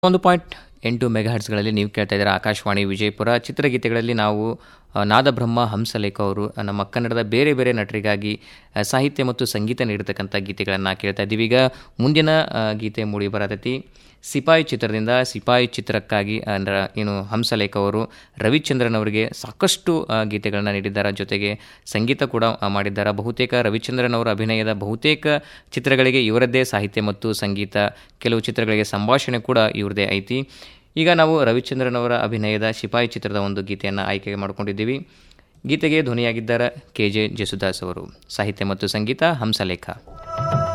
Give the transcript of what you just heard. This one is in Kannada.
ಒಂದು ಪಾಯಿಂಟ್ ಎಂಟು ಮೆಗಾಹರ್ಟ್ಸ್ಗಳಲ್ಲಿ ನೀವು ಕೇಳ್ತಾ ಇದ್ದೀರಾ ಆಕಾಶವಾಣಿ ವಿಜಯಪುರ ಚಿತ್ರಗೀತೆಗಳಲ್ಲಿ ನಾವು ಆ, ನಾದಬ್ರಹ್ಮ ಹಂಸಲೇಖ ಅವರು ಆ, ನಮ್ಮ ಕನ್ನಡದ ಬೇರೆ ಬೇರೆ ನಟರಿಗಾಗಿ ಆ, ಸಾಹಿತ್ಯ ಮತ್ತು ಸಂಗೀತ ನೀಡತಕ್ಕಂಥ ಗೀತೆಗಳನ್ನು ಕೇಳ್ತಾ ಇದ್ದೀವಿ ಈಗ ಮುಂದಿನ ಆ, ಗೀತೆ ಮೂಡಿ ಬರತೈತಿ ಸಿಪಾಯಿ ಚಿತ್ರದಿಂದ ಸಿಪಾಯಿ ಚಿತ್ರಕ್ಕಾಗಿ ಅಂದ್ರೆ ಏನು ಹಂಸಲೇಖ ಅವರು ರವಿಚಂದ್ರನ್ ಅವರಿಗೆ ಸಾಕಷ್ಟು ಆ, ಗೀತೆಗಳನ್ನು ನೀಡಿದ್ದಾರೆ ಜೊತೆಗೆ ಸಂಗೀತ ಕೂಡ ಆ, ಮಾಡಿದ್ದಾರೆ ಬಹುತೇಕ ರವಿಚಂದ್ರನ್ ಅವರ ಅಭಿನಯದ ಬಹುತೇಕ ಚಿತ್ರಗಳಿಗೆ ಇವರದ್ದೇ ಸಾಹಿತ್ಯ ಮತ್ತು ಸಂಗೀತ ಕೆಲವು ಚಿತ್ರಗಳಿಗೆ ಸಂಭಾಷಣೆ ಕೂಡ ಇವ್ರದ್ದೇ ಐತಿ ಈಗ ನಾವು ರವಿಚಂದ್ರನ್ ಅವರ ಅಭಿನಯದ ಸಿಪಾಯಿ ಚಿತ್ರದ ಒಂದು ಗೀತೆಯನ್ನು ಆಯ್ಕೆ ಮಾಡಿಕೊಂಡಿದ್ದೀವಿ ಗೀತೆಗೆ ಧ್ವನಿಯಾಗಿದ್ದಾರೆ ಕೆ ಜೆ ಜಸುದಾಸ್ ಅವರು ಸಾಹಿತ್ಯ ಮತ್ತು ಸಂಗೀತ ಹಂಸಲೇಖ